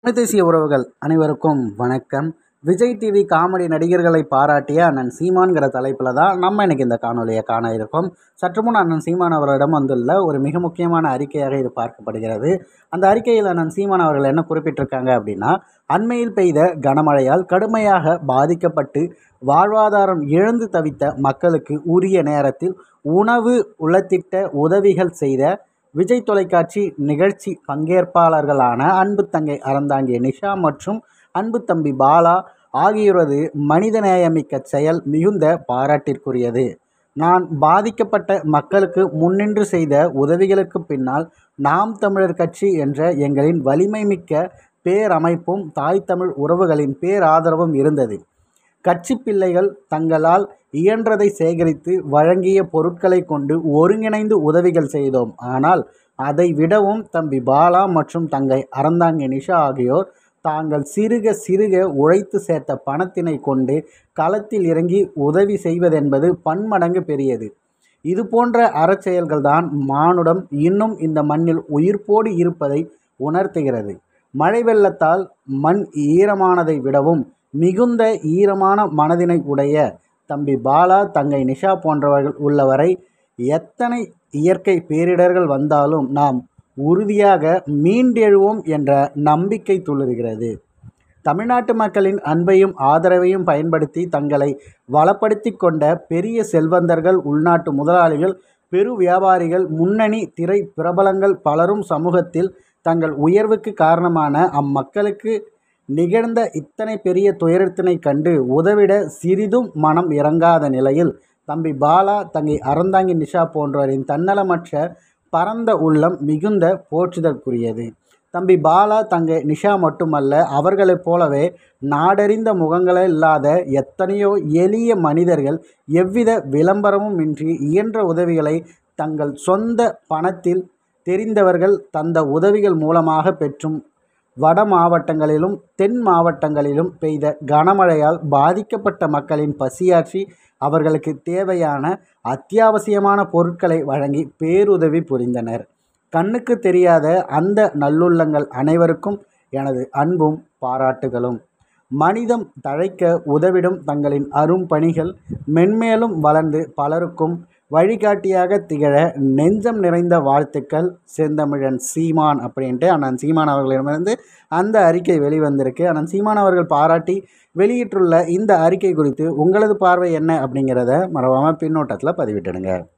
தேசிய உறவுகள் அனைவருக்கும் வணக்கம் விஜய் டிவி காமெடி நடிகர்களை பாராட்டிய அண்ணன் சீமான்கிற தலைப்பில் தான் நம்ம இன்னைக்கு இந்த காணொலியை காண இருக்கோம் சற்று முன் அண்ணன் சீமான் அவர்களிடம் வந்துள்ள ஒரு மிக முக்கியமான அறிக்கையாக இது பார்க்கப்படுகிறது அந்த அறிக்கையில் அண்ணன் சீமான் அவர்கள் என்ன குறிப்பிட்டிருக்காங்க அப்படின்னா அண்மையில் பெய்த கனமழையால் கடுமையாக பாதிக்கப்பட்டு வாழ்வாதாரம் இழந்து தவித்த மக்களுக்கு உரிய நேரத்தில் உணவு உளத்திட்ட உதவிகள் செய்த விஜய் தொலைக்காட்சி நிகழ்ச்சி பங்கேற்பாளர்களான அன்பு தங்கை அறந்தாங்கிய நிஷா மற்றும் அன்பு தம்பி பாலா ஆகியோரது மனிதநேயமிக்க செயல் மிகுந்த பாராட்டிற்குரியது நான் பாதிக்கப்பட்ட மக்களுக்கு முன்னின்று செய்த உதவிகளுக்கு பின்னால் நாம் தமிழர் கட்சி என்ற எங்களின் வலிமை மிக்க பேரமைப்பும் தாய் தமிழ் உறவுகளின் பேராதரவும் இருந்தது கட்சி பிள்ளைகள் தங்களால் இயன்றதை சேகரித்து வழங்கிய பொருட்களை கொண்டு ஒருங்கிணைந்து உதவிகள் செய்தோம் ஆனால் அதை விடவும் தம்பி பாலா மற்றும் தங்கை அறந்தாங்கி நிஷா ஆகியோர் தாங்கள் சிறுக சிறுக உழைத்து சேர்த்த பணத்தினை கொண்டு களத்தில் இறங்கி உதவி செய்வதென்பது பன்மடங்கு பெரியது இது போன்ற அறச்செயல்கள்தான் மானுடம் இன்னும் இந்த மண்ணில் உயிர்ப்போடு இருப்பதை உணர்த்துகிறது மழை வெள்ளத்தால் மண் ஈரமானதை விடவும் மிகுந்த ஈரமான மனதினை உடைய தம்பி பாலா தங்கை நிஷா போன்றவர்கள் உள்ளவரை எத்தனை இயற்கை பேரிடர்கள் வந்தாலும் நாம் உறுதியாக மீண்டெழுவோம் என்ற நம்பிக்கை துளிர்கிறது தமிழ்நாட்டு மக்களின் அன்பையும் ஆதரவையும் பயன்படுத்தி தங்களை வளப்படுத்தி கொண்ட பெரிய செல்வந்தர்கள் உள்நாட்டு முதலாளிகள் பெரு வியாபாரிகள் முன்னணி திரை பிரபலங்கள் பலரும் சமூகத்தில் தங்கள் உயர்வுக்கு காரணமான அம்மக்களுக்கு நிகழ்ந்த இத்தனை பெரிய துயரத்தினை கண்டு உதவிட சிறிதும் மனம் இறங்காத நிலையில் தம்பி பாலா தங்கை அறந்தாங்கி நிஷா போன்றோரின் தன்னலமற்ற பரந்த உள்ளம் மிகுந்த போற்றுதற்குரியது தம்பி பாலா தங்கை நிஷா மட்டுமல்ல அவர்களைப் போலவே நாடறிந்த முகங்களே இல்லாத எத்தனையோ எளிய மனிதர்கள் எவ்வித விளம்பரமும் இன்றி இயன்ற உதவிகளை தங்கள் சொந்த பணத்தில் தெரிந்தவர்கள் தந்த உதவிகள் மூலமாக பெற்றும் வட மாவட்டங்களிலும் தென் மாவட்டங்களிலும் பெய்த கனமழையால் பாதிக்கப்பட்ட மக்களின் பசியாற்றி அவர்களுக்கு தேவையான அத்தியாவசியமான பொருட்களை வழங்கி பேருதவி புரிந்தனர் கண்ணுக்கு தெரியாத அந்த நல்லுள்ளங்கள் அனைவருக்கும் எனது அன்பும் பாராட்டுகளும் மனிதம் தழைக்க உதவிடும் தங்களின் அரும் பணிகள் மென்மேலும் வளர்ந்து பலருக்கும் வழிகாட்டியாக திகழ நெஞ்சம் நிறைந்த வாழ்த்துக்கள் செந்தமிழன் சீமான் அப்படின்ட்டு அண்ணன் சீமான் அவர்களிடமிருந்து அந்த அறிக்கை வெளிவந்திருக்கு அண்ணன் சீமான் அவர்கள் பாராட்டி வெளியிட்டுள்ள இந்த அறிக்கை குறித்து உங்களது பார்வை என்ன அப்படிங்கிறத மறவாமல் பின்னோட்டத்தில் பதிவிட்டுடுங்க